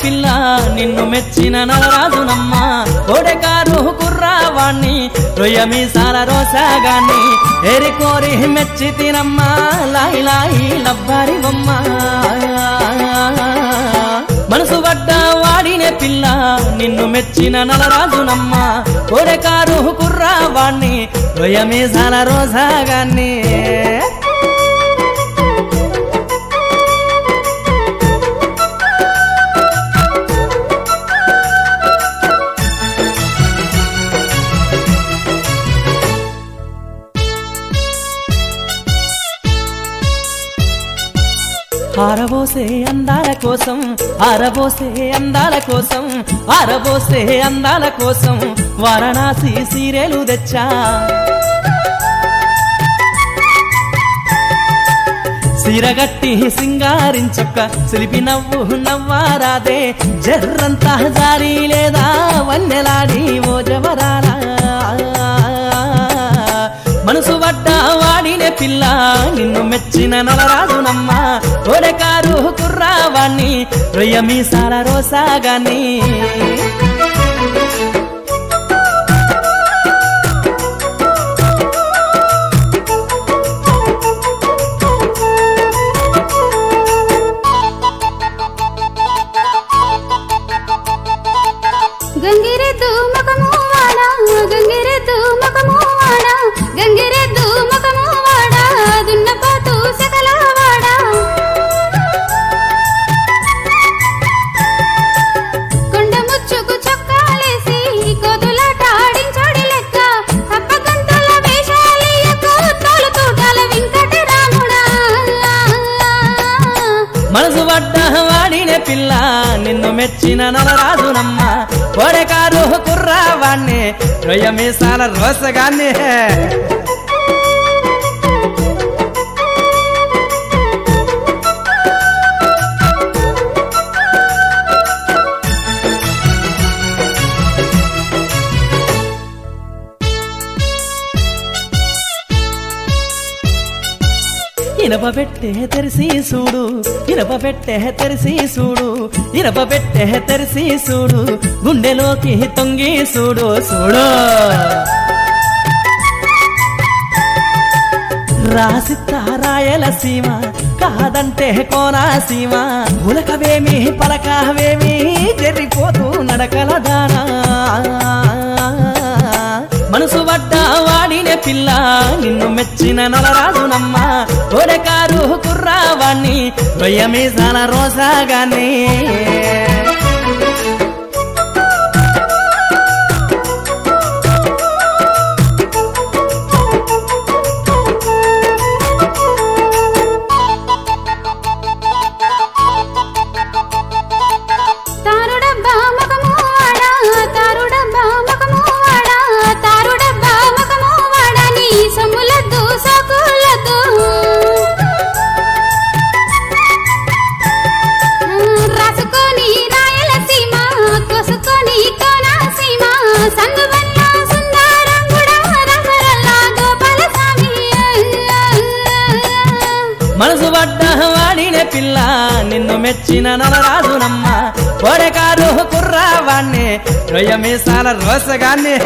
పిల్ల నిన్ను మెచ్చిన నలరాజునమ్మ కోడెకారు కుర్రావాణ్ణి రొయ్య మీసాల రోసాగాన్ని ఏరి కోరి మెచ్చి తినమ్మ లాయి లాయి లబ్బారి బొమ్మ మనసు పడ్డ వాడినే పిల్ల నిన్ను మెచ్చిన నలరాజునమ్మ కోడెకారు కుర్రావాణ్ణి రొయ్య మీసాల రోసాగాన్ని ఆరబోసే అందాల కోసం ఆరబోసే అందాల కోసం ఆరబోసే అందాల కోసం వారణాసి సీరెలు తెచ్చా సిరగట్టి సింగారించక్క సిలిపి నవ్వు నవ్వారాదే జర్రంతా జారీ లేదా వన్నెలాడి ఓ జవరాలా మనసు పడ్డ వాడినే పిల్ల నిన్ను మెచ్చిన నలరాజునమ్మ ఓడకారు కుర్రావాణ్ణి రొయ్య మీసాల రోసాగాన్ని గంగిరెద్దు ముఖము వాడ గంగిరెద్దు ముఖము వాడ గంగిరెద్దు ముఖము వాడ దున్నపోతు సకల వాడ కొండ ముచ్చుకు చొక్కాలేసి కోతులాట ఆడించాడి లెక్క తప్పకంతల వేషాలియకు తోలు తూటాల వెంకటరాముడా మనసు పడ్డ వాడినే పిల్ల నిన్ను మెచ్చిన నలరాజునమ్మ ఓడకారు కుర్రావాణ్ణి రొయ్య మీసాల రోసగాన్ని ఇనప పెట్టే తెరిసి చూడు ఇనప పెట్టే తెరిసి చూడు ఇనప పెట్టే తెరిసి చూడు గుండెలోకి తొంగి చూడు చూడు రాసిత్త రాయలసీమ కాదంటే కోనాసీమ ఉలకవేమి పలకవేమి జరిపోతూ నడకల దానా మనసు పడ్డ వాడినే పిల్ల నిన్ను మెచ్చిన నలరాజునమ్మ ఓడకారు కుర్రావాణ్ణి రొయ్య మీసాల రోసాగాన్ని తారుడబ్బా ముఖము వాడ తారుడబ్బా ముఖము వాడ తారుడబ్బా ముఖము వాడ నీ సొమ్ములద్దు సోకులద్దు రాసుకొని రాయలసీమ కోసుకొని కోనసీమ సందువల్ల సుందరంగుడా రసరల్లా గోపాలస్వామి మనసు పడ్డ వాడినే పిల్ల నిన్ను మెచ్చిన నలరాజునమ్మ ఓడకారు కుర్రావాణ్ణి రొయ్య మీసాల రోసగాన్ని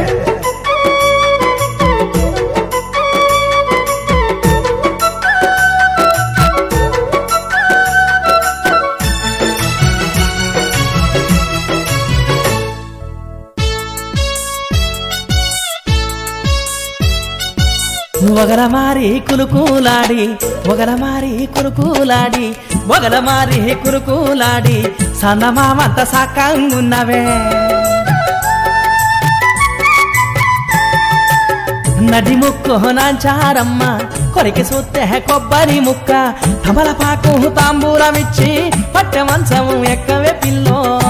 ఒకలమారి కులుకులాడి ఒకలమారి కురుకులాడి ఒకలమారి కురుకులాడి సన్నమామంత సాకంగున్నవే నడి ముక్కు నాంచారమ్మ కొరికి సూత్తె కొబ్బరి ముక్క తమలపాకు తాంబూలమిచ్చి పట్టె మంచము ఎక్కవే పిల్లో